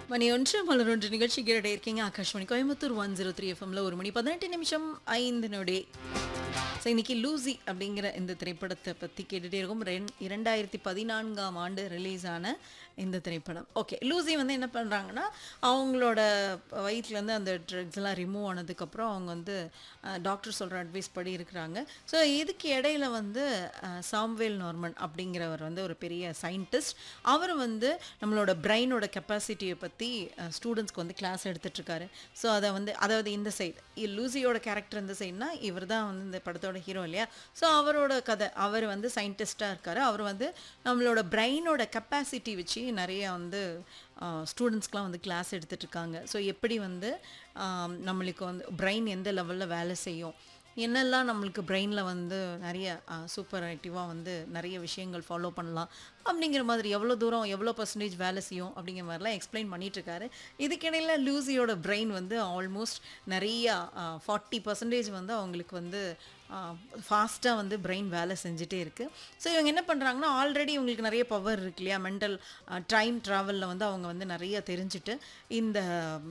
மணி ஒன்று மலர் ஒன்று நிகழ்ச்சி கேட்டே இருக்கீங்க Akashvani Coimbatore one zero three எஃப்எம்ல ஒரு மணி பதினெட்டு நிமிஷம் ஐந்து நொடி ஸோ இன்னைக்கு லூசி அப்படிங்கிற இந்த திரைப்படத்தை பற்றி கேட்டுகிட்டே இருக்கும் ரெண் இரண்டாயிரத்தி பதினான்காம் ஆண்டு ரிலீஸ் ஆன இந்த திரைப்படம் ஓகே லூசி வந்து என்ன பண்ணுறாங்கன்னா அவங்களோட வயிற்றுலேருந்து அந்த ட்ரக்ஸ்லாம் ரிமூவ் ஆனதுக்கப்புறம் அவங்க வந்து டாக்டர் சொல்கிற அட்வைஸ் படி இருக்கிறாங்க ஸோ இதுக்கு இடையில வந்து அஹ், சாம்வேல் நார்மன் அப்படிங்கிறவர் வந்து ஒரு பெரிய சயின்டிஸ்ட் அவர் வந்து நம்மளோட பிரெயினோட கெப்பாசிட்டியை பற்றி ஸ்டூடெண்ட்ஸ்க்கு வந்து கிளாஸ் எடுத்துட்ருக்காரு ஸோ அதை வந்து அதாவது இந்த சைடு லூசியோட கேரக்டர் இந்த சைடுனா இவர் தான் வந்து இந்த படத்தோட ஹீரோ இல்லையா ஸோ அவரோட கதை அவர் வந்து சயின்டிஸ்டாக இருக்காரு அவர் வந்து நம்மளோட பிரெயினோட கெப்பாசிட்டி வச்சு நிறைய வந்து ஸ்டூடெண்ட்ஸ்க்குலாம் வந்து கிளாஸ் எடுத்துட்டு இருக்காங்க ஸோ எப்படி வந்து ஆம், நம்மளுக்கு வந்து பிரெயின் எந்த லெவலில் வேலை செய்யும் என்னெல்லாம் நம்மளுக்கு பிரெயினில் வந்து நிறைய சூப்பர் ஆக்டிவாக வந்து நிறைய விஷயங்கள் ஃபாலோ பண்ணலாம் அப்படிங்கிற மாதிரி எவ்வளோ தூரம் எவ்வளோ பர்சன்டேஜ் வேலை செய்யும் அப்படிங்கிற மாதிரிலாம் எக்ஸ்பிளைன் பண்ணிகிட்ருக்காரு இதுக்கிடையில் லூசியோட பிரெயின் வந்து ஆல்மோஸ்ட் நிறையா ஃபார்ட்டி பர்சன்டேஜ் வந்து அவங்களுக்கு வந்து ஃபாஸ்ட்டாக வந்து பிரெயின் வேலை செஞ்சுட்டே இருக்குது ஸோ இவங்க என்ன பண்ணுறாங்கன்னா ஆல்ரெடி இவங்களுக்கு நிறைய பவர் இருக்கு இல்லையா மென்டல் டைம் ட்ராவலில் வந்து அவங்க வந்து நிறைய தெரிஞ்சுட்டு இந்த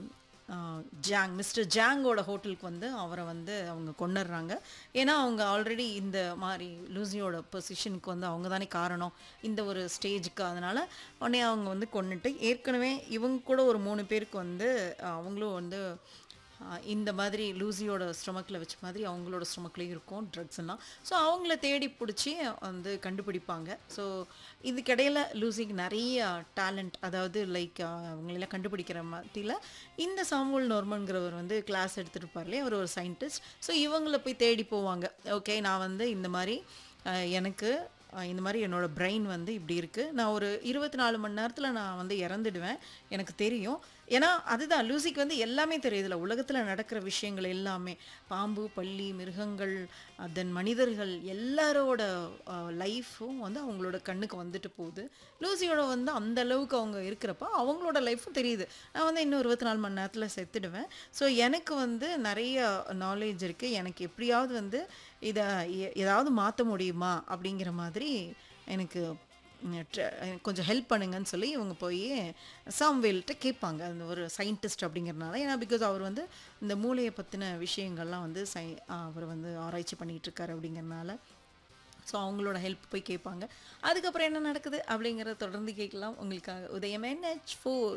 ஆஹ் ஜாங் மிஸ்டர் ஜாங்கோட ஹோட்டலுக்கு வந்து அவரை வந்து அவங்க கொண்டுடுறாங்க ஏன்னா அவங்க ஆல்ரெடி இந்த மாதிரி லூசியோட பொசிஷனுக்கு வந்து அவங்க தானே காரணம் இந்த ஒரு ஸ்டேஜுக்கு அதனால் உடனே அவங்க வந்து கொண்டுட்டு ஏற்கனவே இவங்க கூட ஒரு மூணு பேருக்கு வந்து ஆஹ் அவங்களும் வந்து ஆஹ் இந்த மாதிரி லூசியோட ஸ்டொமக்கில் வச்ச மாதிரி அவங்களோட ஸ்டொமக்லேயும் இருக்கும் ட்ரக்ஸ் எல்லாம் ஸோ அவங்கள தேடி பிடிச்சி வந்து கண்டுபிடிப்பாங்க ஸோ இதுக்கிடையில் லூசிக்கு நிறைய டேலண்ட் அதாவது லைக் அவங்களெல்லாம் கண்டுபிடிக்கிற மத்தியில் இந்த சாமுவல் நோர்மன்கிறவர் வந்து கிளாஸ் எடுத்துருப்பார் இல்லையா அவர் ஒரு சயின்டிஸ்ட் ஸோ இவங்கள போய் தேடி போவாங்க ஓகே நான் வந்து இந்த மாதிரி ஆஹ் எனக்கு ஆஹ் இந்த மாதிரி என்னோட பிரெயின் வந்து இப்படி இருக்குது நான் ஒரு இருபத்தி நாலு மணி நேரத்தில் நான் வந்து இறந்துடுவேன் எனக்கு தெரியும் ஏன்னா அதுதான் லூசிக்கு வந்து எல்லாமே தெரியுதுல உலகத்தில் நடக்கிற விஷயங்கள் எல்லாமே பாம்பு பள்ளி மிருகங்கள் தென் மனிதர்கள் எல்லாரோட லைஃப்பும் வந்து அவங்களோட கண்ணுக்கு வந்துட்டு போகுது லூசியோட வந்து அந்த அளவுக்கு அவங்க இருக்கிறப்ப அவங்களோட லைஃப்பும் தெரியுது நான் வந்து இன்னும் இருபத்தி நாலு மணி நேரத்தில் செத்துடுவேன் ஸோ எனக்கு வந்து நிறைய நாலேஜ் இருக்குது எனக்கு எப்படியாவது வந்து இதை எ- ஏதாவது மாற்ற முடியுமா அப்படிங்கிற மாதிரி எனக்கு ம், ட்ர- எனக்கு கொஞ்சம் ஹெல்ப் பண்ணுங்கன்னு சொல்லி இவங்க போய் சாம்வேல்கிட்ட கேட்பாங்க அந்த ஒரு சயின்டிஸ்ட் அப்படிங்கிறனால ஏன்னா பிகாஸ் அவர் வந்து இந்த மூளையை பற்றின விஷயங்கள்லாம் வந்து சை அவர் வந்து ஆராய்ச்சி பண்ணிகிட்டு இருக்காரு அப்படிங்கிறனால ஸோ அவங்களோட ஹெல்ப் போய் கேட்பாங்க அதுக்கப்புறம் என்ன நடக்குது அப்படிங்கிறத தொடர்ந்து கேட்கலாம் உங்களுக்காக உதயம் என்ஹெச் ஃபோர்